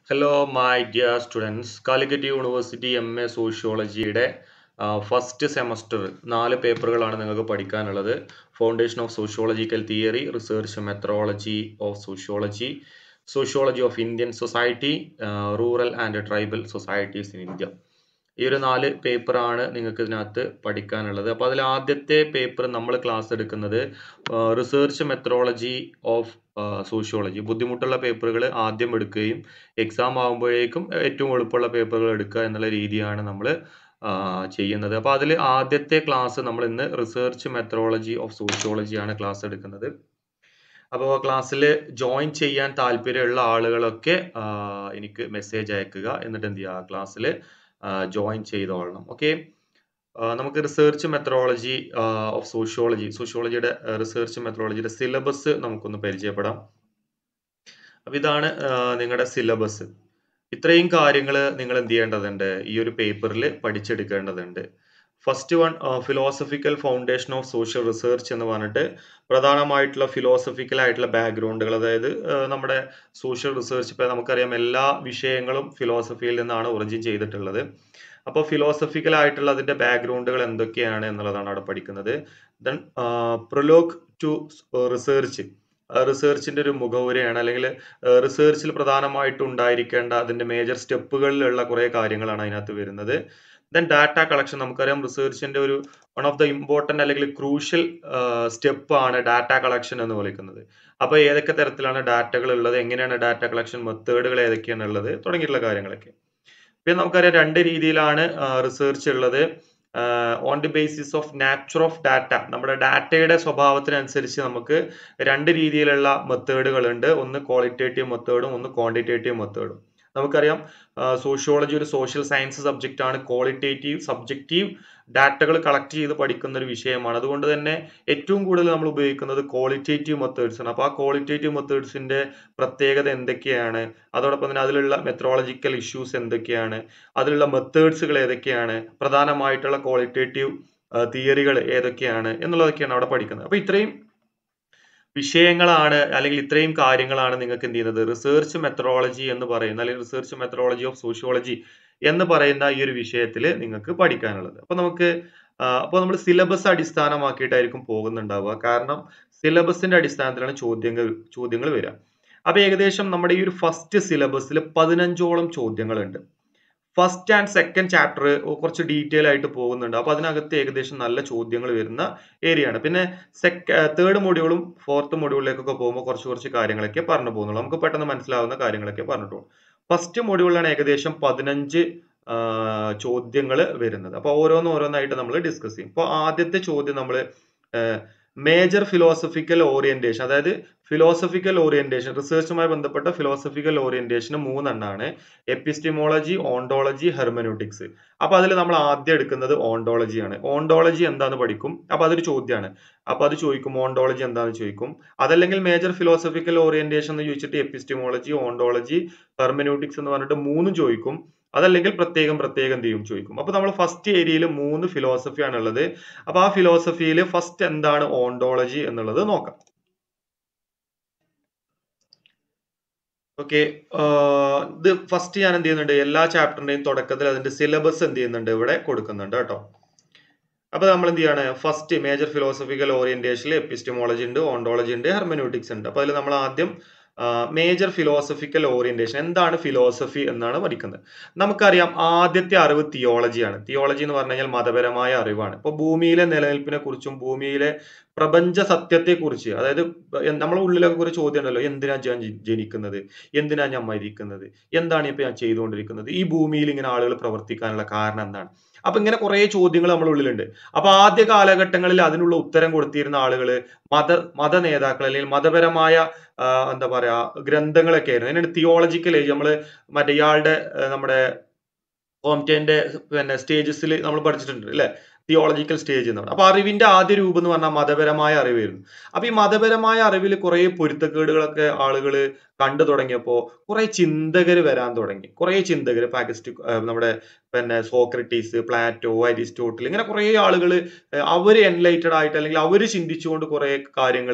hello my dear students Calicut University M A സോഷ്യോളജിയുടെ first semester നാല് പേപ്പറുകളാണ് നിങ്ങൾക്ക് പഠിക്കാനുള്ളത് foundation of sociological theory research methodology of sociology sociology of Indian society rural and tribal societies in India ഈ ഒരു നാല് പേപ്പറാണ് നിങ്ങൾക്ക് ഇതിനകത്ത് പഠിക്കാനുള്ളത് അപ്പോൾ അതിൽ ആദ്യത്തെ പേപ്പർ നമ്മൾ ക്ലാസ് എടുക്കുന്നത് റിസർച്ച് മെത്തഡോളജി ഓഫ് സോഷ്യോളജി ബുദ്ധിമുട്ടുള്ള പേപ്പറുകൾ ആദ്യം എടുക്കുകയും എക്സാം ആകുമ്പോഴേക്കും ഏറ്റവും എളുപ്പമുള്ള പേപ്പറുകൾ എടുക്കുക എന്നുള്ള രീതിയാണ് നമ്മൾ ചെയ്യുന്നത് അപ്പോൾ അതിൽ ആദ്യത്തെ ക്ലാസ് നമ്മൾ ഇന്ന് റിസർച്ച് മെത്തഡോളജി ഓഫ് സോഷ്യോളജി ആണ് ക്ലാസ് എടുക്കുന്നത് അപ്പോൾ ക്ലാസ്സിൽ ജോയിൻ ചെയ്യാൻ താല്പര്യമുള്ള ആളുകളൊക്കെ എനിക്ക് മെസ്സേജ് അയക്കുക എന്നിട്ട് എന്ത് ചെയ്യുക ക്ലാസ്സിൽ ജോയിൻ ചെയ്തോളണം ഓക്കെ നമുക്ക് റിസർച്ച് മെത്തഡോളജി ഓഫ് സോഷ്യോളജി സോഷ്യോളജിയുടെ റിസർച്ച് മെത്തഡോളജിയുടെ സിലബസ് നമുക്കൊന്ന് പരിചയപ്പെടാം അപ്പം ഇതാണ് നിങ്ങളുടെ സിലബസ് ഇത്രയും കാര്യങ്ങൾ നിങ്ങൾ എന്ത് ചെയ്യേണ്ടതുണ്ട് ഈ ഒരു പേപ്പറിൽ പഠിച്ചെടുക്കേണ്ടതുണ്ട് first one philosophical foundation of social research എന്ന് പറഞ്ഞിട്ട് പ്രധാനമായിട്ടുള്ള ഫിലോസഫിക്കൽ ആയിട്ടുള്ള ബാക്ക്ഗ്രൗണ്ടുകൾ അതായത് നമ്മുടെ സോഷ്യൽ റിസർച്ച് ഇപ്പം നമുക്കറിയാം എല്ലാ വിഷയങ്ങളും ഫിലോസഫിയിൽ നിന്നാണ് ഒറിജിൻ ചെയ്തിട്ടുള്ളത് അപ്പോൾ ഫിലോസഫിക്കൽ ആയിട്ടുള്ള അതിൻ്റെ ബാക്ക്ഗ്രൗണ്ടുകൾ എന്തൊക്കെയാണ് എന്നുള്ളതാണ് അവിടെ പഠിക്കുന്നത് ദെൻ പ്രൊലോഗ് ടു റിസർച്ച് റിസർച്ചിന്റെ ഒരു മുഖവുരയാണ് അല്ലെങ്കിൽ റിസർച്ചിൽ പ്രധാനമായിട്ട് ഉണ്ടായിരിക്കേണ്ട അതിന്റെ മേജർ സ്റ്റെപ്പുകളിലുള്ള കുറേ കാര്യങ്ങളാണ് അതിനകത്ത് വരുന്നത് ദെൻ ഡാറ്റ കളക്ഷൻ നമുക്കറിയാം റിസർച്ചിന്റെ ഒരു വൺ ഓഫ് ദ ഇമ്പോർട്ടൻ്റ് അല്ലെങ്കിൽ ക്രൂഷ്യൽ സ്റ്റെപ്പ് ആണ് ഡാറ്റ കളക്ഷൻ എന്ന് വിളിക്കുന്നത് അപ്പോൾ ഏതൊക്കെ തരത്തിലാണ് ഡാറ്റകൾ ഉള്ളത് എങ്ങനെയാണ് ഡാറ്റ കളക്ഷൻ മെത്തേഡുകൾ ഏതൊക്കെയാണ് ഉള്ളത് തുടങ്ങിയിട്ടുള്ള കാര്യങ്ങളൊക്കെ പിന്നെ നമുക്കറിയാം രണ്ട് രീതിയിലാണ് റിസർച്ച് ഉള്ളത് on the basis of nature of data നമ്മുടെ ഡാറ്റയുടെ സ്വഭാവത്തിനനുസരിച്ച് നമുക്ക് രണ്ട് രീതിയിലുള്ള മെത്തേഡുകൾ ഉണ്ട് ഒന്ന് ക്വാളിറ്റേറ്റീവ് മെത്തേഡും ഒന്ന് ക്വാണ്ടിറ്റേറ്റീവ് മെത്തേഡും നമുക്കറിയാം സോഷ്യോളജി ഒരു സോഷ്യൽ സയൻസ് സബ്ജക്റ്റ് ആണ് ക്വാളിറ്റേറ്റീവ് സബ്ജക്റ്റീവ് ഡാറ്റകൾ കളക്ട് ചെയ്ത് പഠിക്കുന്ന ഒരു വിഷയമാണ് അതുകൊണ്ട് തന്നെ ഏറ്റവും കൂടുതൽ നമ്മൾ ഉപയോഗിക്കുന്നത് ക്വാളിറ്റേറ്റീവ് മെത്തേഡ്സ് ആണ് അപ്പോൾ ആ ക്വാളിറ്റേറ്റീവ് മെത്തേഡ്സിന്റെ പ്രത്യേകത എന്തൊക്കെയാണ് അതോടൊപ്പം തന്നെ അതിലുള്ള മെത്തഡോളജിക്കൽ ഇഷ്യൂസ് എന്തൊക്കെയാണ് അതിലുള്ള മെത്തേഡ്സുകൾ ഏതൊക്കെയാണ് പ്രധാനമായിട്ടുള്ള ക്വാളിറ്റേറ്റീവ് തിയറികൾ ഏതൊക്കെയാണ് എന്നുള്ളതൊക്കെയാണ് അവിടെ പഠിക്കുന്നത് അപ്പോൾ ഇത്രയും വിഷയങ്ങളാണ് അല്ലെങ്കിൽ ഇത്രയും കാര്യങ്ങളാണ് നിങ്ങൾക്ക് എന്ത് ചെയ്യുന്നത് റിസർച്ച് മെത്തഡോളജി എന്ന് പറയുന്ന അല്ലെങ്കിൽ റിസർച്ച് മെത്തഡോളജി ഓഫ് സോഷ്യോളജി എന്ന് പറയുന്ന ഈ ഒരു വിഷയത്തിൽ നിങ്ങൾക്ക് പഠിക്കാനുള്ളത് അപ്പൊ നമുക്ക് അപ്പോൾ നമ്മൾ സിലബസ് അടിസ്ഥാനമാക്കിയിട്ടായിരിക്കും പോകുന്നുണ്ടാവുക കാരണം സിലബസിന്റെ അടിസ്ഥാനത്തിലാണ് ചോദ്യങ്ങൾ ചോദ്യങ്ങൾ വരിക അപ്പൊ ഏകദേശം നമ്മുടെ ഈ ഒരു ഫസ്റ്റ് സിലബസിൽ പതിനഞ്ചോളം ചോദ്യങ്ങളുണ്ട് ഫസ്റ്റ് ആൻഡ് സെക്കൻഡ് ചാപ്റ്റർ കുറച്ച് ഡീറ്റെയിൽ ആയിട്ട് പോകുന്നുണ്ട് അപ്പൊ അതിനകത്ത് ഏകദേശം നല്ല ചോദ്യങ്ങൾ വരുന്ന ഏരിയ ആണ് പിന്നെ സെക്ക തേർഡ് മൊഡ്യൂളും ഫോർത്ത് മൊഡ്യൂളിലേക്കൊക്കെ പോകുമ്പോൾ കുറച്ച് കുറച്ച് കാര്യങ്ങളൊക്കെ പറഞ്ഞു പോകുന്നുള്ളൂ നമുക്ക് പെട്ടെന്ന് മനസ്സിലാവുന്ന കാര്യങ്ങളൊക്കെ പറഞ്ഞിട്ടുള്ളൂ ഫസ്റ്റ് മൊഡ്യൂളിലാണ് ഏകദേശം പതിനഞ്ച് ചോദ്യങ്ങൾ വരുന്നത് അപ്പൊ ഓരോന്ന് ഓരോന്നായിട്ട് നമ്മൾ ഡിസ്കസ് ചെയ്യും അപ്പോൾ ആദ്യത്തെ ചോദ്യം നമ്മൾ മേജർ ഫിലോസഫിക്കൽ ഓറിയന്റേഷൻ അതായത് ഫിലോസഫിക്കൽ ഓറിയന്റേഷൻ റിസർച്ചുമായി ബന്ധപ്പെട്ട ഫിലോസഫിക്കൽ ഓറിയന്റേഷൻ മൂന്നെണ്ണാണ് എപ്പിസ്റ്റിമോളജി ഓണ്ടോളജി ഹെർമനോട്ടിക്സ് അപ്പൊ അതിൽ നമ്മൾ ആദ്യം എടുക്കുന്നത് ഓണ്ടോളജിയാണ് ഓണ്ടോളജി എന്താന്ന് പഠിക്കും അപ്പൊ അതൊരു ചോദ്യമാണ് അപ്പൊ അത് ചോദിക്കും ഓണ്ടോളജി എന്താന്ന് ചോദിക്കും അതല്ലെങ്കിൽ മേജർ ഫിലോസഫിക്കൽ ഓറിയന്റേഷൻ എന്ന് ചോദിച്ചിട്ട് എപ്പിസ്റ്റിമോളജി ഓണ്ടോളജി ഹെർമനോട്ടിക്സ് എന്ന് പറഞ്ഞിട്ട് മൂന്നും ചോദിക്കും അതല്ലെങ്കിൽ പ്രത്യേകം പ്രത്യേകം എന്ത് ചെയ്യും ചോദിക്കും അപ്പൊ നമ്മൾ ഫസ്റ്റ് ഏരിയയിൽ മൂന്ന് ഫിലോസഫി ആണ് ഉള്ളത് അപ്പൊ ആ ഫിലോസഫിയിൽ ഫസ്റ്റ് എന്താണ് ഓണ്ടോളജി എന്നുള്ളത് നോക്കാം ഓക്കെ ഇത് ഫസ്റ്റ് ഞാൻ എന്ത് ചെയ്യുന്നുണ്ട് എല്ലാ ചാപ്റ്ററിന്റെയും തുടക്കത്തിൽ അതിന്റെ സിലബസ് എന്ത് ചെയ്യുന്നുണ്ട് ഇവിടെ കൊടുക്കുന്നുണ്ട് കേട്ടോ അപ്പൊ നമ്മൾ എന്ത് ചെയ്യാണ് ഫസ്റ്റ് മേജർ ഫിലോസഫിക്കൽ ഓറിയന്റേഷനിൽ എപ്പിസ്റ്റമോളജി ഉണ്ട് ഓണ്ടോളജി ഉണ്ട് ഹെർമനോട്ടിക്സ് ഉണ്ട് അപ്പൊ അതിൽ നമ്മൾ ആദ്യം മേജർ ഫിലോസഫിക്കൽ ഓറിയന്റേഷൻ എന്താണ് ഫിലോസഫി എന്നാണ് പഠിക്കുന്നത് നമുക്കറിയാം ആദ്യത്തെ അറിവ് തിയോളജിയാണ് തിയോളജി എന്ന് പറഞ്ഞു കഴിഞ്ഞാൽ മതപരമായ അറിവാണ് ഇപ്പൊ ഭൂമിയിലെ നിലനിൽപ്പിനെ കുറിച്ചും ഭൂമിയിലെ പ്രപഞ്ച സത്യത്തെ കുറിച്ച് അതായത് നമ്മളെ ഉള്ളിലൊക്കെ ഒരു ചോദ്യം ഉണ്ടല്ലോ എന്തിനാ ഞാൻ ജനിക്കുന്നത് എന്തിനാ ഞാൻ മരിക്കുന്നത് എന്താണ് ഇപ്പൊ ഞാൻ ചെയ്തുകൊണ്ടിരിക്കുന്നത് ഈ ഭൂമിയിൽ ഇങ്ങനെ ആളുകൾ പ്രവർത്തിക്കാനുള്ള കാരണം എന്താണ് അപ്പൊ ഇങ്ങനെ കുറെ ചോദ്യങ്ങൾ നമ്മുടെ ഉള്ളിലുണ്ട് അപ്പൊ ആദ്യ കാലഘട്ടങ്ങളിൽ അതിനുള്ള ഉത്തരം കൊടുത്തിരുന്ന ആളുകൾ മത മത നേതാക്കൾ അല്ലെങ്കിൽ മതപരമായ എന്താ പറയാ ഗ്രന്ഥങ്ങളൊക്കെ ആയിരുന്നു അതിനാണ് തിയോളജിക്കൽ ഏജ് നമ്മൾ മറ്റേ ഇയാളുടെ നമ്മുടെ ഹോംറ്റേന്റെ പിന്നെ സ്റ്റേജസിൽ നമ്മൾ പഠിച്ചിട്ടുണ്ട് അല്ലെ തിയോളജിക്കൽ സ്റ്റേജ് എന്നാണ് അപ്പൊ അറിവിന്റെ ആദ്യ രൂപം എന്ന് പറഞ്ഞാൽ മതപരമായ അറിവായിരുന്നു അപ്പൊ ഈ മതപരമായ അറിവിൽ കുറെ പൊരുത്തക്കേടുകളൊക്കെ ആളുകൾ കണ്ടു തുടങ്ങിയപ്പോൾ കുറെ ചിന്തകർ വരാൻ തുടങ്ങി കുറെ ചിന്തകർ പാകിസ്റ്റ് നമ്മുടെ പിന്നെ സോക്രട്ടീസ് പ്ലാറ്റോ അരിസ്റ്റോട്ടിൽ ഇങ്ങനെ കുറെ ആളുകൾ അവർ എൻലൈറ്റഡ് ആയിട്ട് അല്ലെങ്കിൽ അവർ ചിന്തിച്ചുകൊണ്ട് കുറെ കാര്യങ്ങൾ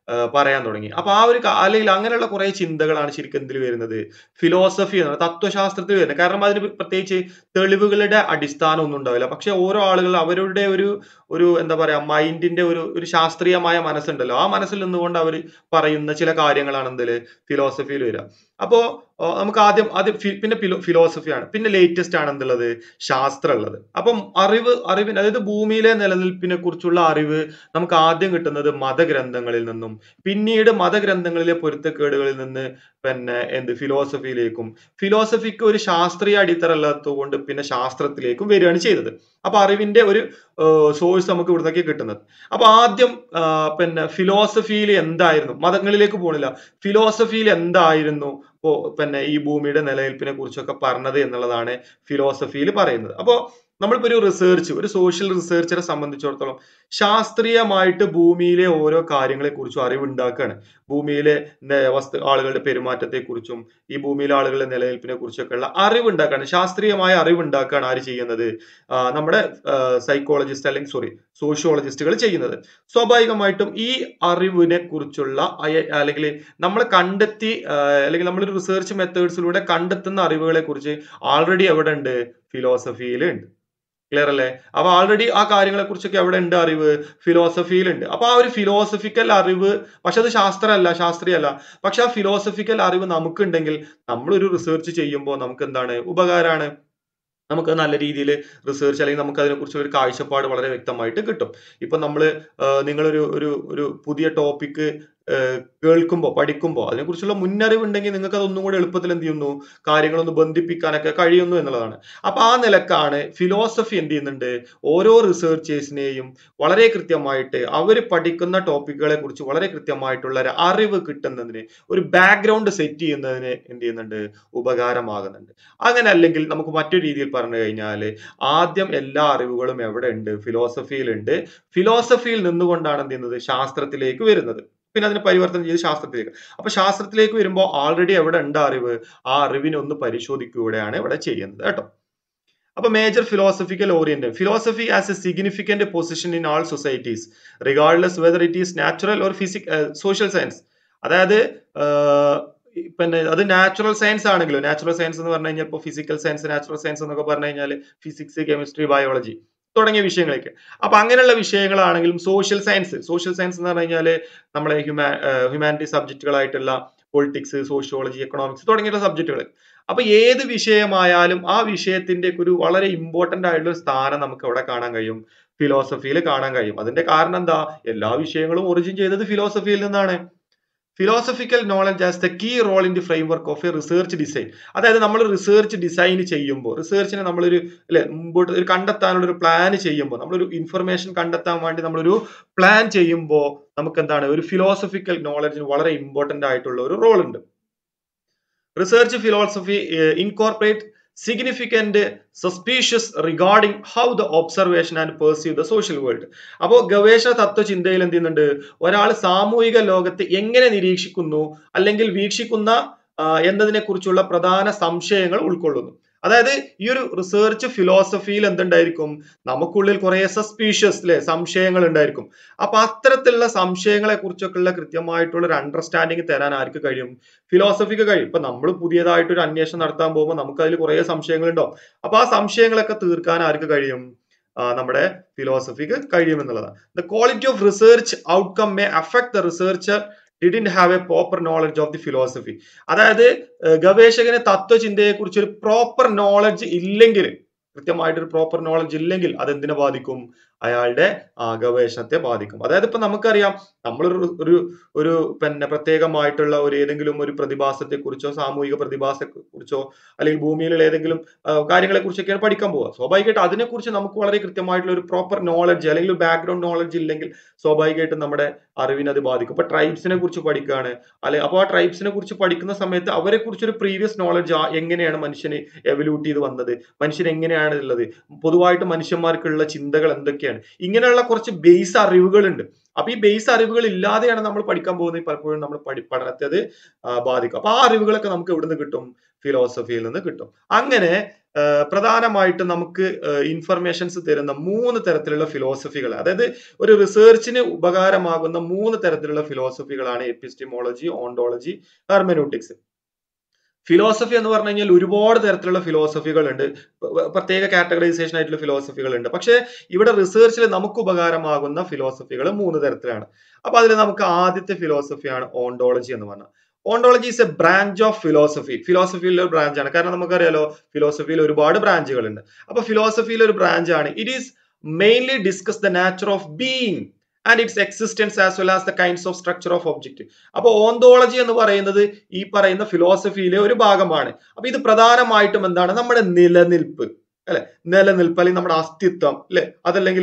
പറയാൻ തുടങ്ങി അപ്പൊ ആ ഒരു കാ- അല്ലെങ്കിൽ അങ്ങനെയുള്ള കുറെ ചിന്തകളാണ് ശരിക്കും എന്തിൽ വരുന്നത് ഫിലോസഫി എന്ന് തത്വശാസ്ത്രത്തിൽ വരുന്നത് കാരണം അതിന് പ്രത്യേകിച്ച് തെളിവുകളുടെ അടിസ്ഥാനം ഒന്നും ഉണ്ടാവില്ല പക്ഷെ ഓരോ ആളുകൾ അവരുടെ ഒരു ഒരു എന്താ പറയാ മൈൻഡിന്റെ ഒരു ഒരു ശാസ്ത്രീയമായ മനസ്സുണ്ടല്ലോ ആ മനസ്സിൽ നിന്നുകൊണ്ട് അവർ പറയുന്ന ചില കാര്യങ്ങളാണ് എന്തില് ഫിലോസഫിയിൽ വരിക അപ്പോ ആ, നമുക്ക് ആദ്യം ആദ്യം ഫി- പിന്നെ ഫിലോസഫിയാണ് പിന്നെ ലേറ്റസ്റ്റ് ആണ് എന്തുള്ളത് ശാസ്ത്രം ഉള്ളത് അപ്പം അറിവ് അറിവിന് അതായത് ഭൂമിയിലെ നിലനിൽപ്പിനെ കുറിച്ചുള്ള അറിവ് നമുക്ക് ആദ്യം കിട്ടുന്നത് മതഗ്രന്ഥങ്ങളിൽ നിന്നും പിന്നീട് മതഗ്രന്ഥങ്ങളിലെ പൊരുത്തക്കേടുകളിൽ നിന്ന് പിന്നെ എന്ത് ഫിലോസഫിയിലേക്കും ഫിലോസഫിക്ക് ഒരു ശാസ്ത്രീയ അടിത്തറ ഇല്ലാത്തതുകൊണ്ട് പിന്നെ ശാസ്ത്രത്തിലേക്കും വരികയാണ് ചെയ്തത് അപ്പൊ അറിവിന്റെ ഒരു സോഴ്സ് നമുക്ക് ഇവിടുന്നൊക്കെ കിട്ടുന്നത് അപ്പൊ ആദ്യം ആ, പിന്നെ ഫിലോസഫിയിൽ എന്തായിരുന്നു മതങ്ങളിലേക്ക് പോണില്ല ഫിലോസഫിയിൽ എന്തായിരുന്നു ഇപ്പോ പിന്നെ ഈ ഭൂമിയുടെ നിലനിൽപ്പിനെ കുറിച്ചൊക്കെ പറഞ്ഞത് എന്നുള്ളതാണ് ഫിലോസഫിയിൽ പറയുന്നത് അപ്പോ നമ്മളിപ്പോ ഒരു റിസർച്ച് ഒരു സോഷ്യൽ റിസർച്ചറെ സംബന്ധിച്ചിടത്തോളം ശാസ്ത്രീയമായിട്ട് ഭൂമിയിലെ ഓരോ കാര്യങ്ങളെ കുറിച്ചും അറിവുണ്ടാക്കുകയാണ് ഭൂമിയിലെ നെ- വസ്തു ആളുകളുടെ പെരുമാറ്റത്തെ കുറിച്ചും ഈ ഭൂമിയിലെ ആളുകളുടെ നിലനിൽപ്പിനെ കുറിച്ചൊക്കെ ഉള്ള അറിവുണ്ടാക്കുകയാണ് ശാസ്ത്രീയമായ അറിവുണ്ടാക്കുകയാണ് ആര് ചെയ്യുന്നത് ആ, നമ്മുടെ സൈക്കോളജിസ്റ്റ് അല്ലെങ്കിൽ സോറി സോഷ്യോളജിസ്റ്റുകൾ ചെയ്യുന്നത് സ്വാഭാവികമായിട്ടും ഈ അറിവിനെ കുറിച്ചുള്ള അയ- അല്ലെങ്കിൽ നമ്മൾ കണ്ടെത്തി ആ, അല്ലെങ്കിൽ നമ്മളൊരു റിസർച്ച് മെത്തേഡ്സിലൂടെ കണ്ടെത്തുന്ന അറിവുകളെ കുറിച്ച് ആൾറെഡി എവിടെ ഉണ്ട് ഫിലോസഫിയിൽ ഉണ്ട് ക്ലിയർ അല്ലേ അപ്പൊ ആൾറെഡി ആ കാര്യങ്ങളെ കുറിച്ചൊക്കെ എവിടെ ഉണ്ട് അറിവ് ഫിലോസഫിയിൽ ഉണ്ട് അപ്പൊ ആ ഒരു ഫിലോസഫിക്കൽ അറിവ് പക്ഷെ അത് ശാസ്ത്രമല്ല ശാസ്ത്രീയമല്ല പക്ഷെ ആ ഫിലോസഫിക്കൽ അറിവ് നമുക്കുണ്ടെങ്കിൽ നമ്മളൊരു റിസർച്ച് ചെയ്യുമ്പോൾ നമുക്ക് എന്താണ് ഉപകാരമാണ് നമുക്ക് നല്ല രീതിയിൽ റിസർച്ച് അല്ലെങ്കിൽ നമുക്ക് അതിനെക്കുറിച്ച് ഒരു കാഴ്ചപ്പാട് വളരെ വ്യക്തമായിട്ട് കിട്ടും ഇപ്പൊ നമ്മൾ നിങ്ങളൊരു ഒരു ഒരു പുതിയ ടോപ്പിക്ക് കേൾക്കുമ്പോൾ പഠിക്കുമ്പോൾ അതിനെക്കുറിച്ചുള്ള മുന്നറിവ് ഉണ്ടെങ്കിൽ നിങ്ങൾക്ക് അതൊന്നും കൂടെ എളുപ്പത്തിൽ എന്ത് ചെയ്യുന്നു കാര്യങ്ങളൊന്ന് ബന്ധിപ്പിക്കാനൊക്കെ കഴിയുന്നു എന്നുള്ളതാണ് അപ്പൊ ആ നിലക്കാണ് ഫിലോസഫി എന്ത് ചെയ്യുന്നുണ്ട് ഓരോ റിസർച്ചേഴ്സിനെയും വളരെ കൃത്യമായിട്ട് അവർ പഠിക്കുന്ന ടോപ്പിക്കുകളെ കുറിച്ച് വളരെ കൃത്യമായിട്ടുള്ള ഒരു അറിവ് കിട്ടുന്നതിന് ഒരു ബാക്ക്ഗ്രൗണ്ട് സെറ്റ് ചെയ്യുന്നതിന് എന്ത് ചെയ്യുന്നുണ്ട് ഉപകാരമാകുന്നുണ്ട് അങ്ങനെ അല്ലെങ്കിൽ നമുക്ക് മറ്റൊരു രീതിയിൽ പറഞ്ഞു കഴിഞ്ഞാൽ ആദ്യം എല്ലാ അറിവുകളും എവിടെ ഉണ്ട് ഫിലോസഫിയിലുണ്ട് ഫിലോസഫിയിൽ നിന്നുകൊണ്ടാണ് എന്ത് ചെയ്യുന്നത് ശാസ്ത്രത്തിലേക്ക് വരുന്നത് പിന്നെ അതിനെ പരിവർത്തനം ചെയ്ത് ശാസ്ത്രത്തിലേക്ക് അപ്പൊ ശാസ്ത്രത്തിലേക്ക് വരുമ്പോൾ ആൾറെഡി എവിടെ ഉണ്ട് അറിവ് ആ അറിവിനെ ഒന്ന് പരിശോധിക്കുകയാണ് ഇവിടെ ചെയ്യുന്നത് കേട്ടോ അപ്പൊ major philosophical orient philosophy as a significant position in all societies regardless whether it is natural or physic social science അതായത് ആഹ് പിന്നെ അത് നാച്ചുറൽ സയൻസ് ആണെങ്കിലും നാച്ചുറൽ സയൻസ് എന്ന് പറഞ്ഞു കഴിഞ്ഞാൽ ഇപ്പോൾ ഫിസിക്കൽ സയൻസ് നാച്ചുറൽ സയൻസ് എന്നൊക്കെ പറഞ്ഞു കഴിഞ്ഞാൽ ഫിസിക്സ് കെമിസ്ട്രി ബയോളജി തുടങ്ങിയ വിഷയങ്ങളൊക്കെ അപ്പൊ അങ്ങനെയുള്ള വിഷയങ്ങളാണെങ്കിലും സോഷ്യൽ സയൻസ് സോഷ്യൽ സയൻസ് എന്ന് പറഞ്ഞു കഴിഞ്ഞാൽ നമ്മളെ ഹ്യൂമാ ഹ്യൂമാനിറ്റി സബ്ജക്റ്റുകളായിട്ടുള്ള പൊളിറ്റിക്സ് സോഷ്യോളജി എക്കണോമിക്സ് തുടങ്ങിയുള്ള സബ്ജക്റ്റുകൾ അപ്പൊ ഏത് വിഷയമായാലും ആ വിഷയത്തിന്റെ ഒരു വളരെ ഇമ്പോർട്ടന്റ് ആയിട്ടുള്ള ഒരു സ്ഥാനം നമുക്ക് അവിടെ കാണാൻ കഴിയും ഫിലോസഫിയിൽ കാണാൻ കഴിയും അതിന്റെ കാരണം എന്താ എല്ലാ വിഷയങ്ങളും ഒറിജിൻ ചെയ്തത് ഫിലോസഫിയിൽ നിന്നാണ് philosophical knowledge as the key role in the framework of a research design അതായത് നമ്മൾ റിസർച്ച് ഡിസൈൻ ചെയ്യുമ്പോൾ റിസർച്ചിനെ നമ്മളൊരു അല്ലെ മുമ്പോട്ട് ഒരു കണ്ടെത്താനുള്ള ഒരു പ്ലാൻ ചെയ്യുമ്പോൾ നമ്മളൊരു ഇൻഫർമേഷൻ കണ്ടെത്താൻ വേണ്ടി നമ്മളൊരു പ്ലാൻ ചെയ്യുമ്പോൾ നമുക്ക് എന്താണ് ഒരു ഫിലോസഫിക്കൽ നോളജിന് വളരെ ഇമ്പോർട്ടന്റ് ആയിട്ടുള്ള ഒരു റോൾ ഉണ്ട് research philosophy incorporate significant suspicious regarding how the observation and perceive the social world അപ്പോൾ ഗവേഷണ തത്വചിന്തയിൽ എന്ത് ചെയ്യുന്നുണ്ട് ഒരാൾ സാമൂഹിക ലോകത്തെ എങ്ങനെ നിരീക്ഷിക്കുന്നു അല്ലെങ്കിൽ വീക്ഷിക്കുന്ന എന്നതിനെ കുറിച്ചുള്ള പ്രധാന സംശയങ്ങൾ ഉൾക്കൊള്ളുന്നു അതായത് ഈ ഒരു റിസർച്ച് ഫിലോസഫിയിൽ എന്തുണ്ടായിരിക്കും നമുക്കുള്ളിൽ കുറെ സസ്പീഷ്യസ് അല്ലെ സംശയങ്ങൾ ഉണ്ടായിരിക്കും അപ്പൊ അത്തരത്തിലുള്ള സംശയങ്ങളെ കുറിച്ചൊക്കെയുള്ള കൃത്യമായിട്ടുള്ള ഒരു അണ്ടർസ്റ്റാൻഡിങ് തരാൻ ആർക്ക് കഴിയും ഫിലോസഫിക്ക് കഴിയും ഇപ്പൊ നമ്മൾ പുതിയതായിട്ട് ഒരു അന്വേഷണം നടത്താൻ പോകുമ്പോൾ നമുക്ക് അതിൽ കുറെ സംശയങ്ങൾ ഉണ്ടാവും അപ്പൊ ആ സംശയങ്ങളൊക്കെ തീർക്കാൻ ആർക്ക് കഴിയും നമ്മുടെ ഫിലോസഫിക്ക് കഴിയും എന്നുള്ളതാണ് the quality of research outcome may affect the researcher didn't have a proper knowledge of the philosophy അതായത് ഗവേഷകന് തത്വചിന്തയെ കുറിച്ച് ഒരു പ്രോപ്പർ നോളജ് ഇല്ലെങ്കിൽ കൃത്യമായിട്ട് ഒരു പ്രോപ്പർ നോളജ് ഇല്ലെങ്കിൽ അത് എന്തിനെ ബാധിക്കും അയാളുടെ ഗവേഷണത്തെ ബാധിക്കും അതായത് ഇപ്പൊ നമുക്കറിയാം നമ്മളൊരു ഒരു ഒരു പിന്നെ പ്രത്യേകമായിട്ടുള്ള ഒരു ഏതെങ്കിലും ഒരു പ്രതിഭാസത്തെ കുറിച്ചോ സാമൂഹിക പ്രതിഭാസത്തെ കുറിച്ചോ അല്ലെങ്കിൽ ഭൂമിയിലുള്ള ഏതെങ്കിലും കാര്യങ്ങളെ കുറിച്ചൊക്കെയാണ് പഠിക്കാൻ പോവുക സ്വാഭാവികമായിട്ട് അതിനെക്കുറിച്ച് നമുക്ക് വളരെ കൃത്യമായിട്ടുള്ള ഒരു പ്രോപ്പർ നോളജ് അല്ലെങ്കിൽ ഒരു ബാക്ക്ഗ്രൗണ്ട് നോളജ് ഇല്ലെങ്കിൽ സ്വാഭാവികമായിട്ടും നമ്മുടെ അറിവിനെ അത് ബാധിക്കും ഇപ്പൊ ട്രൈബ്സിനെ കുറിച്ച് പഠിക്കുകയാണ് അല്ലെ അപ്പോൾ ആ ട്രൈബ്സിനെ കുറിച്ച് പഠിക്കുന്ന സമയത്ത് അവരെ കുറിച്ച് ഒരു പ്രീവിയസ് നോളജ് എങ്ങനെയാണ് മനുഷ്യന് എവല്യൂട്ട് ചെയ്ത് വന്നത് മനുഷ്യൻ എങ്ങനെയാണ് ഉള്ളത് പൊതുവായിട്ട് മനുഷ്യന്മാർക്കുള്ള ചിന്തകൾ എന്തൊക്കെയാണ് ഇങ്ങനെയുള്ള കുറച്ച് ബേസ് അറിവുകളുണ്ട് അപ്പൊ ഈ ബേസ് അറിവുകൾ ഇല്ലാതെയാണ് നമ്മൾ പഠിക്കാൻ പോകുന്നത് പലപ്പോഴും നമ്മൾ പഠി പഠനത്തെ അത് ബാധിക്കും അപ്പൊ ആ അറിവുകളൊക്കെ നമുക്ക് എവിടെ നിന്ന് കിട്ടും ഫിലോസഫിയിൽ നിന്ന് കിട്ടും അങ്ങനെ പ്രധാനമായിട്ടും നമുക്ക് ഇൻഫർമേഷൻസ് തരുന്ന മൂന്ന് തരത്തിലുള്ള ഫിലോസഫികൾ അതായത് ഒരു റിസർച്ചിന് ഉപകാരമാകുന്ന മൂന്ന് തരത്തിലുള്ള ഫിലോസഫികളാണ് എപ്പിസ്റ്റിമോളജി ഓണ്ടോളജി ഹെർമനൂട്ടിക്സ് ഫിലോസഫി എന്ന് പറഞ്ഞു കഴിഞ്ഞാൽ ഒരുപാട് തരത്തിലുള്ള ഫിലോസഫികൾ ഉണ്ട് പ്രത്യേക കാറ്റഗറൈസേഷൻ ആയിട്ടുള്ള ഫിലോസഫികൾ ഉണ്ട് പക്ഷെ ഇവിടെ റിസർച്ചിൽ നമുക്ക് ഉപകാരമാകുന്ന ഫിലോസഫികൾ മൂന്ന് തരത്തിലാണ് അപ്പൊ അതിൽ നമുക്ക് ആദ്യത്തെ ഫിലോസഫിയാണ് ഓണ്ടോളജി എന്ന് പറഞ്ഞാൽ ontology is a branch of philosophy ഫിലോസഫിയിലെ ഒരു ബ്രാഞ്ച് ആണ് കാരണം നമുക്കറിയാലോ ഫിലോസഫിയിൽ ഒരുപാട് ബ്രാഞ്ചുകൾ ഉണ്ട് അപ്പൊ ഫിലോസഫിയിലെ ഒരു ബ്രാഞ്ച് ആണ് it is mainly discuss the nature of being and its existence as well as the kinds of structure of object അപ്പൊ ഓന്തോളജി എന്ന് പറയുന്നത് ഈ പറയുന്ന ഫിലോസഫിയിലെ ഒരു ഭാഗമാണ് അപ്പൊ ഇത് പ്രധാനമായിട്ടും എന്താണ് നമ്മുടെ നിലനിൽപ്പ് അല്ലെ നിലനിൽപ്പ് അല്ലെങ്കിൽ നമ്മുടെ അസ്തിത്വം അല്ലെ അതല്ലെങ്കിൽ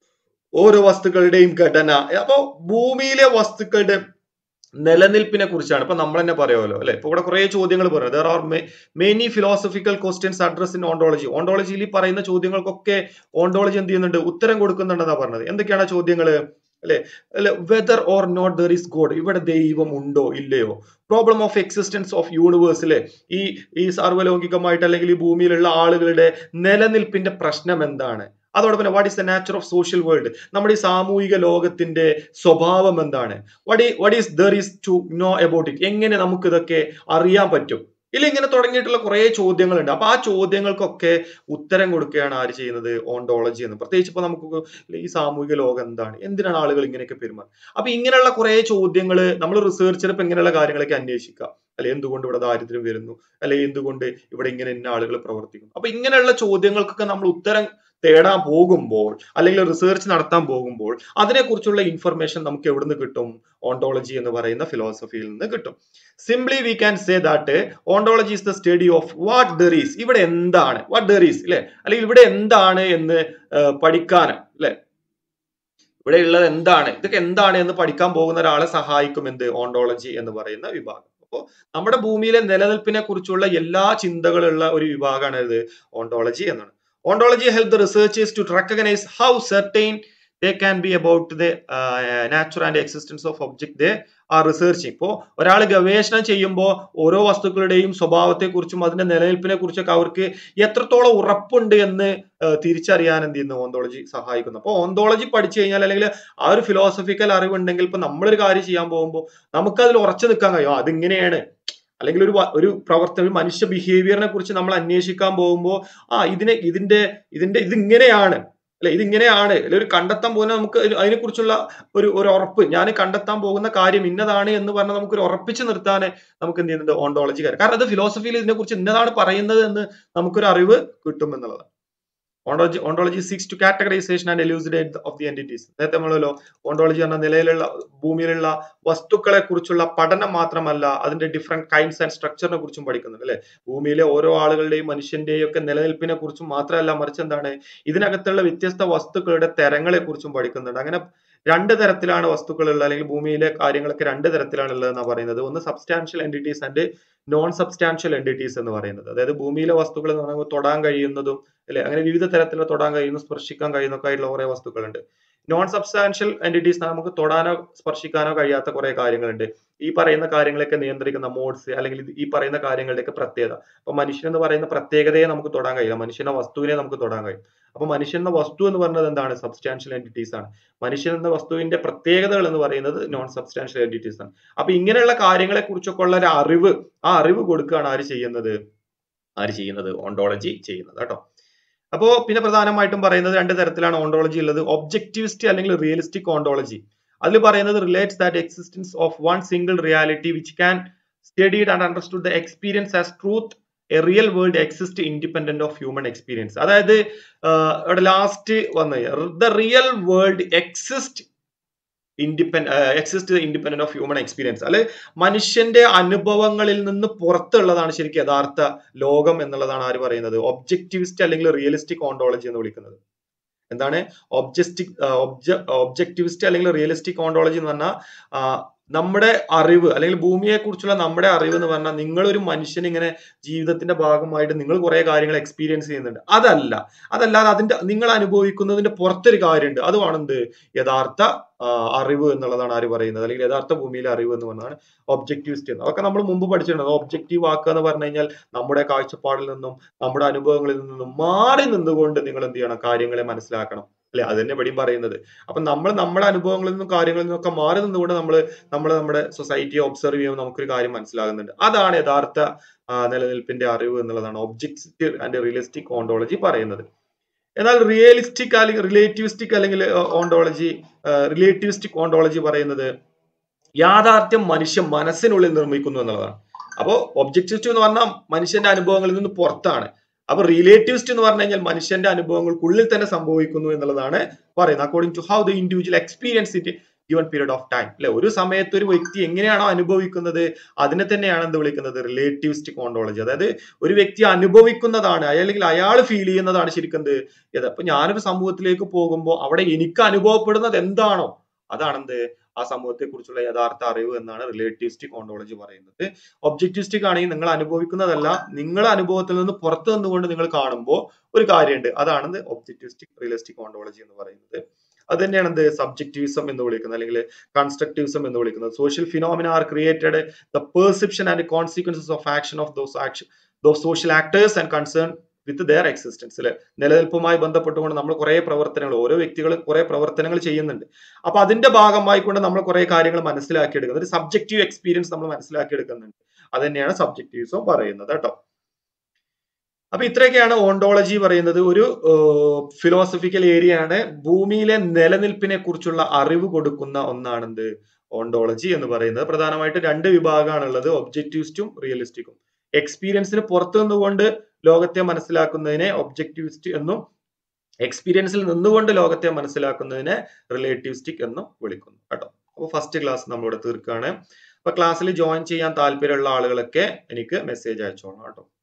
ഓരോ വസ്തുക്കളുടെയും ഘടന അപ്പൊ ഭൂമിയിലെ വസ്തുക്കളുടെ നിലനിൽപ്പിനെ കുറിച്ചാണ് ഇപ്പൊ നമ്മൾ തന്നെ പറയുമല്ലോ അല്ലെ ഇപ്പൊ ഇവിടെ കുറെ ചോദ്യങ്ങൾ പറയുന്നത് there are many philosophical questions address in ontology ഓണ്ടോളജിയിൽ പറയുന്ന ചോദ്യങ്ങൾക്കൊക്കെ ഓണ്ടോളജി എന്ത് ചെയ്യുന്നുണ്ട് ഉത്തരം കൊടുക്കുന്നുണ്ടെന്നാ പറഞ്ഞത് എന്തൊക്കെയാണ് ചോദ്യങ്ങൾ അല്ലെ അല്ലെ whether or not there is God ഇവിടെ ദൈവം ഉണ്ടോ ഇല്ലയോ problem of existence of universe അല്ലെ ഈ ഈ സാർവലൗകികമായിട്ട് അല്ലെങ്കിൽ ഈ ഭൂമിയിലുള്ള ആളുകളുടെ നിലനിൽപ്പിന്റെ പ്രശ്നം എന്താണ് അതോടൊപ്പം what is the nature of social world നമ്മുടെ ഈ സാമൂഹിക ലോകത്തിന്റെ സ്വഭാവം എന്താണ് what what is there is to know about it എങ്ങനെ നമുക്ക് ഇതൊക്കെ അറിയാൻ പറ്റും ഇല്ല ഇങ്ങനെ തുടങ്ങിയിട്ടുള്ള കുറെ ചോദ്യങ്ങളുണ്ട് അപ്പൊ ആ ചോദ്യങ്ങൾക്കൊക്കെ ഉത്തരം കൊടുക്കുകയാണ് ആര് ചെയ്യുന്നത് ഓണ്ടോളജി എന്ന് പ്രത്യേകിച്ച് ഇപ്പൊ നമുക്ക് ഈ സാമൂഹിക ലോകം എന്താണ് എന്തിനാണ് ആളുകൾ ഇങ്ങനെയൊക്കെ പെരുമാറുന്നത് അപ്പൊ ഇങ്ങനെയുള്ള കുറെ ചോദ്യങ്ങൾ നമ്മൾ റിസർച്ചിൽ ഇപ്പൊ ഇങ്ങനെയുള്ള കാര്യങ്ങളൊക്കെ അന്വേഷിക്കുക അല്ലെ എന്തുകൊണ്ട് ഇവിടെ ദാരിദ്ര്യം വരുന്നു അല്ലെ എന്തുകൊണ്ട് ഇവിടെ ഇങ്ങനെ ഇന്ന ആളുകൾ പ്രവർത്തിക്കുന്നു അപ്പൊ ഇങ്ങനെയുള്ള ചോദ്യങ്ങൾക്കൊക്കെ നമ്മൾ ഉത്തരം തേടാൻ പോകുമ്പോൾ അല്ലെങ്കിൽ റിസർച്ച് നടത്താൻ പോകുമ്പോൾ അതിനെക്കുറിച്ചുള്ള ഇൻഫർമേഷൻ നമുക്ക് എവിടുന്ന് കിട്ടും ഓണ്ടോളജി എന്ന് പറയുന്ന ഫിലോസഫിയിൽ നിന്ന് കിട്ടും simply we can say that ontology is the study of what there is ഇവിടെ എന്താണ് വാട്ട് ദർ ഈസ് അല്ലെ അല്ലെങ്കിൽ ഇവിടെ എന്താണ് എന്ന് പഠിക്കാൻ അല്ലെ ഇവിടെ ഉള്ളത് എന്താണ് ഇതൊക്കെ എന്താണ് എന്ന് പഠിക്കാൻ പോകുന്ന ഒരാളെ സഹായിക്കും എന്ത് ഓണ്ടോളജി എന്ന് പറയുന്ന വിഭാഗം അപ്പോൾ നമ്മുടെ ഭൂമിയിലെ നിലനിൽപ്പിനെ കുറിച്ചുള്ള എല്ലാ ചിന്തകളുള്ള ഒരു വിഭാഗമാണ് ഇത് ഓണ്ടോളജി എന്നാണ് ontology help the researchers to recognize how certain they can be about the uh, nature and existence of object they are researching ഇപ്പോൾ ഒരാൾ ഗവേഷണം ചെയ്യുമ്പോൾ ഓരോ വസ്തുക്കളുടെയും സ്വഭാവത്തെ കുറിച്ചും അതിന്റെ നിലനിൽപ്പിനെ കുറിച്ചൊക്കെ അവർക്ക് എത്രത്തോളം ഉറപ്പുണ്ട് എന്ന് തിരിച്ചറിയാൻ എന്ത് ചെയ്യുന്നു ഓന്തോളജി സഹായിക്കുന്നു അപ്പോൾ ഓന്തോളജി പഠിച്ചു കഴിഞ്ഞാൽ അല്ലെങ്കിൽ ആ ഒരു ഫിലോസഫിക്കൽ അറിവുണ്ടെങ്കിൽ ഇപ്പൊ നമ്മളൊരു കാര്യം ചെയ്യാൻ പോകുമ്പോൾ നമുക്കതിൽ ഉറച്ചു നിൽക്കാൻ കഴിയും അതിങ്ങനെയാണ് അല്ലെങ്കിൽ ഒരു ഒരു പ്രവർത്തനം ഒരു മനുഷ്യ ബിഹേവിയറിനെ കുറിച്ച് നമ്മൾ അന്വേഷിക്കാൻ പോകുമ്പോൾ ആ ഇതിനെ ഇതിന്റെ ഇതിന്റെ ഇതിങ്ങനെയാണ് അല്ലെ ഇതിങ്ങനെയാണ് അല്ലെ ഒരു കണ്ടെത്താൻ പോകുന്ന നമുക്ക് അതിനെക്കുറിച്ചുള്ള ഒരു ഒരു ഉറപ്പ് ഞാൻ കണ്ടെത്താൻ പോകുന്ന കാര്യം ഇന്നതാണ് എന്ന് പറഞ്ഞാൽ നമുക്ക് ഒരു ഉറപ്പിച്ച് നിർത്താൻ നമുക്ക് എന്ത് ചെയ്യുന്നുണ്ട് ഓണ്ടോളജി കാര്യം കാരണം അത് ഫിലോസഫിയിൽ ഇതിനെക്കുറിച്ച് ഇന്നതാണ് പറയുന്നത് എന്ന് നമുക്കൊരു അറിവ് കിട്ടും എന്നുള്ളതാണ് ontology ontology seeks to categorization and elucidate of the entities നേരത്തെ നമ്മളല്ലോ ഓണ്ടോളജി എന്ന നിലയിലുള്ള ഭൂമിയിലുള്ള വസ്തുക്കളെ കുറിച്ചുള്ള പഠനം മാത്രമല്ല അതിന്റെ ഡിഫറെന്റ് കൈൻഡ്സ് ആൻഡ് സ്ട്രക്ചറിനെ കുറിച്ചും പഠിക്കുന്നുണ്ട് അല്ലെ ഭൂമിയിലെ ഓരോ ആളുകളുടെയും മനുഷ്യന്റെയും ഒക്കെ നിലനിൽപ്പിനെ കുറിച്ചും മാത്രമല്ല മറിച്ച് എന്താണ് ഇതിനകത്തുള്ള വ്യത്യസ്ത വസ്തുക്കളുടെ തരങ്ങളെ കുറിച്ചും പഠിക്കുന്നുണ്ട് അങ്ങനെ രണ്ട് തരത്തിലാണ് വസ്തുക്കളുള്ളത് അല്ലെങ്കിൽ ഭൂമിയിലെ കാര്യങ്ങളൊക്കെ രണ്ട് തരത്തിലാണ് ഉള്ളത് എന്നാണ് പറയുന്നത് ഒന്ന് substantial entities and non substantial entities എന്ന് പറയുന്നത് അതായത് ഭൂമിയിലെ വസ്തുക്കൾ എന്ന് പറയുമ്പോൾ തൊടാൻ കഴിയുന്നതും അല്ലെ അങ്ങനെ വിവിധ തരത്തിലുള്ള തൊടാൻ കഴിയുന്ന സ്പർശിക്കാൻ കഴിയുന്നൊക്കെ ആയിട്ടുള്ള കുറെ വസ്തുക്കളുണ്ട് നോൺ സബ്സ്റ്റാൻഷ്യൽ എൻറ്റിറ്റീസ് നമുക്ക് തൊടാനോ സ്പർശിക്കാനോ കഴിയാത്ത കുറെ കാര്യങ്ങളുണ്ട് ഈ പറയുന്ന കാര്യങ്ങളൊക്കെ നിയന്ത്രിക്കുന്ന മോഡ്സ് അല്ലെങ്കിൽ ഈ പറയുന്ന കാര്യങ്ങളുടെയൊക്കെ പ്രത്യേകത അപ്പൊ മനുഷ്യൻ എന്ന് പറയുന്ന പ്രത്യേകതയെ നമുക്ക് തൊടാൻ കഴിയില്ല മനുഷ്യന്റെ വസ്തുവിനെ നമുക്ക് തൊടാൻ കഴിയും അപ്പൊ മനുഷ്യൻ എന്ന വസ്തു എന്ന് പറയുന്നത് എന്താണ് സബ്സ്റ്റാൻഷ്യൽ എൻറ്റിറ്റീസ് ആണ് മനുഷ്യൻ എന്ന വസ്തുവിന്റെ പ്രത്യേകതകൾ എന്ന് പറയുന്നത് നോൺ സബ്സ്റ്റാൻഷ്യൽ എൻറ്റിറ്റീസ് ആണ് അപ്പൊ ഇങ്ങനെയുള്ള കാര്യങ്ങളെ കുറിച്ചൊക്കെ ഉള്ള ഒരു അറിവ് ആ അറിവ് കൊടുക്കുകയാണ് ആര് ചെയ്യുന്നത് ആര് ചെയ്യുന്നത് ഓണ്ടോളജി ചെയ്യുന്നത് കേട്ടോ അപ്പോ പിന്നെ പ്രധാനമായിട്ടും പറയുന്നത് രണ്ട് തരത്തിലാണ് ഓണ്ടോളജി ഉള്ളത് ഒബ്ജക്റ്റിവിസ്റ്റ് അല്ലെങ്കിൽ റിയലിസ്റ്റിക് ഓണ്ടോളജി അതിൽ പറയുന്നത് relates that existence of one single reality which can studied and understood the experience as truth a real world exist independent of human experience അതായത് ഇവിടെ ലാസ്റ്റ് വന്ന the real world exist independ exist independent of human experience അല്ലെ മനുഷ്യന്റെ അനുഭവങ്ങളിൽ നിന്ന് പുറത്തുള്ളതാണ് ശരിക്കും യഥാർത്ഥ ലോകം എന്നുള്ളതാണ് ആര് പറയുന്നത് ഒബ്ജക്റ്റിവിസ്റ്റ് അല്ലെങ്കിൽ റിയലിസ്റ്റിക് ഓണ്ടോളജി എന്ന് വിളിക്കുന്നത് എന്താണ് ഒബ്ജക്റ്റിക് ഒബ്ജക്റ്റിവിസ്റ്റ് അല്ലെങ്കിൽ റിയലിസ്റ്റിക് ഓണ്ടോളജി എന്ന് പറഞ്ഞാൽ നമ്മുടെ അറിവ് അല്ലെങ്കിൽ ഭൂമിയെ കുറിച്ചുള്ള നമ്മുടെ അറിവ് എന്ന് പറഞ്ഞാൽ നിങ്ങൾ ഒരു മനുഷ്യൻ ഇങ്ങനെ ജീവിതത്തിന്റെ ഭാഗമായിട്ട് നിങ്ങൾ കുറെ കാര്യങ്ങൾ എക്സ്പീരിയൻസ് ചെയ്യുന്നുണ്ട് അതല്ല അതല്ലാതെ അതിന്റെ നിങ്ങൾ അനുഭവിക്കുന്നതിന്റെ പുറത്തൊരു കാര്യമുണ്ട് അതുമാണെന്ത് യഥാർത്ഥ ആ, അറിവ് എന്നുള്ളതാണ് ആര് പറയുന്നത് അല്ലെങ്കിൽ യഥാർത്ഥ ഭൂമിയിലെ അറിവ് എന്ന് പറഞ്ഞാണ് ഒബ്ജക്റ്റീവിസ്റ്റ് എന്ന് അതൊക്കെ നമ്മൾ മുമ്പ് പഠിച്ചിട്ടുണ്ട് ഒബ്ജക്റ്റീവ് ആക്കുക എന്ന് പറഞ്ഞു കഴിഞ്ഞാൽ നമ്മുടെ കാഴ്ചപ്പാടിൽ നിന്നും നമ്മുടെ അനുഭവങ്ങളിൽ നിന്നും മാറി നിന്നുകൊണ്ട് നിങ്ങൾ എന്ത് ചെയ്യണം കാര്യങ്ങളെ മനസ്സിലാക്കണം അല്ലെ അത് തന്നെ ഇവിടെയും പറയുന്നത് അപ്പൊ നമ്മൾ നമ്മുടെ അനുഭവങ്ങളിൽ നിന്നും കാര്യങ്ങളിൽ നിന്നും ഒക്കെ മാറി നിന്നുകൊണ്ട് നമ്മൾ നമ്മൾ നമ്മുടെ സൊസൈറ്റിയെ ഒബ്സർവ് ചെയ്യുമ്പോൾ നമുക്കൊരു കാര്യം മനസ്സിലാകുന്നുണ്ട് അതാണ് യഥാർത്ഥ ആ, നിലനിൽപ്പിന്റെ അറിവ് എന്നുള്ളതാണ് ഒബ്ജക്റ്റീവ് ആൻഡ് റിയലിസ്റ്റിക് ഓണ്ടോളജി പറയുന്നത് എന്നാൽ റിയലിസ്റ്റിക് അല്ലെങ്കിൽ റിലേറ്റിവിസ്റ്റിക് അല്ലെങ്കിൽ ഓണ്ടോളജി റിലേറ്റിവിസ്റ്റിക് ഓണ്ടോളജി പറയുന്നത് യാഥാർത്ഥ്യം മനുഷ്യൻ മനസ്സിനുള്ളിൽ നിർമ്മിക്കുന്നു എന്നുള്ളതാണ് അപ്പോൾ ഒബ്ജക്റ്റിവിസ്റ്റ് എന്ന് പറഞ്ഞാൽ മനുഷ്യന്റെ അനുഭവങ്ങളിൽ നിന്ന് പുറത്താണ് അപ്പൊ റിലേറ്റിവിസ്റ്റ് എന്ന് പറഞ്ഞു കഴിഞ്ഞാൽ മനുഷ്യന്റെ അനുഭവങ്ങൾക്കുള്ളിൽ തന്നെ സംഭവിക്കുന്നു എന്നുള്ളതാണ് പറയുന്നത് according to how the individual experience it given period of time അല്ലെ ഒരു സമയത്ത് ഒരു വ്യക്തി എങ്ങനെയാണോ അനുഭവിക്കുന്നത് അതിനെ തന്നെയാണ് എന്ത് വിളിക്കുന്നത് റിലേറ്റിവിസ്റ്റിക് ഓണ്ടോളജി അതായത് ഒരു വ്യക്തി അനുഭവിക്കുന്നതാണ് അല്ലെങ്കിൽ അയാൾ ഫീൽ ചെയ്യുന്നതാണ് ശരിക്കും എന്ത് ഇത് അപ്പൊ ഞാനൊരു സമൂഹത്തിലേക്ക് പോകുമ്പോൾ അവിടെ എനിക്ക് അനുഭവപ്പെടുന്നത് എന്താണോ അതാണെന്ത് ആ സമൂഹത്തെ കുറിച്ചുള്ള യഥാർത്ഥ അറിവ് എന്നാണ് റിലേറ്റിവിസ്റ്റിക് ഓണ്ടോളജി പറയുന്നത് ഒബ്ജക്റ്റിവിസ്റ്റിക് ആണെങ്കിൽ നിങ്ങൾ അനുഭവിക്കുന്നതല്ല നിങ്ങളുടെ അനുഭവത്തിൽ നിന്ന് പുറത്തു നിന്നുകൊണ്ട് നിങ്ങൾ കാണുമ്പോൾ ഒരു കാര്യമുണ്ട് അതാണ് ഒബ്ജക്റ്റിവിസ്റ്റിക് റിയലിസ്റ്റിക് ഓണ്ടോളജി എന്ന് പറയുന്നത് അത് തന്നെയാണ് എന്ത് സബ്ജക്റ്റിവിസം എന്ന് വിളിക്കുന്നത് അല്ലെങ്കിൽ കൺസ്ട്രക്റ്റിവിസം എന്ന് വിളിക്കുന്നത് social phenomena are created the perception and consequences of action of those action those social actors and concern with their existence അല്ലെ നിലനിൽപ്പുമായി ബന്ധപ്പെട്ടുകൊണ്ട് നമ്മൾ കുറെ പ്രവർത്തനങ്ങൾ ഓരോ വ്യക്തികൾ കുറെ പ്രവർത്തനങ്ങൾ ചെയ്യുന്നുണ്ട് അപ്പൊ അതിന്റെ ഭാഗമായിക്കൊണ്ട് നമ്മൾ കുറെ കാര്യങ്ങൾ മനസ്സിലാക്കിയെടുക്കുന്നത് ഒരു സബ്ജക്റ്റീവ് എക്സ്പീരിയൻസ് നമ്മൾ മനസ്സിലാക്കിയെടുക്കുന്നുണ്ട് അത് തന്നെയാണ് സബ്ജക്റ്റീവ്സും പറയുന്നത് കേട്ടോ അപ്പൊ ഇത്രയൊക്കെയാണ് ഓണ്ടോളജി പറയുന്നത് ഒരു ഫിലോസഫിക്കൽ ഏരിയ ആണ് ഭൂമിയിലെ നിലനിൽപ്പിനെ കുറിച്ചുള്ള അറിവ് കൊടുക്കുന്ന ഒന്നാണെന്ത് ഓണ്ടോളജി എന്ന് പറയുന്നത് പ്രധാനമായിട്ട് രണ്ട് വിഭാഗമാണുള്ളത് ഒബ്ജക്റ്റിവിസ്റ്റും റിയലിസ്റ്റിക്കും എക്സ്പീരിയൻസിന് പുറത്തു നിന്നുകൊണ്ട് ലോകത്തെ മനസ്സിലാക്കുന്നതിനെ ഒബ്ജക്റ്റിവിസ്റ്റ് എന്നും എക്സ്പീരിയൻസിൽ നിന്നുകൊണ്ട് ലോകത്തെ മനസ്സിലാക്കുന്നതിനെ റിലേറ്റിവിസ്റ്റിക് എന്നും വിളിക്കുന്നു കേട്ടോ അപ്പോൾ ഫസ്റ്റ് ക്ലാസ് നമ്മളിവിടെ തീർക്കുകയാണ് അപ്പൊ ക്ലാസ്സിൽ ജോയിൻ ചെയ്യാൻ താല്പര്യമുള്ള ആളുകളൊക്കെ എനിക്ക് മെസ്സേജ് അയച്ചോളാം കേട്ടോ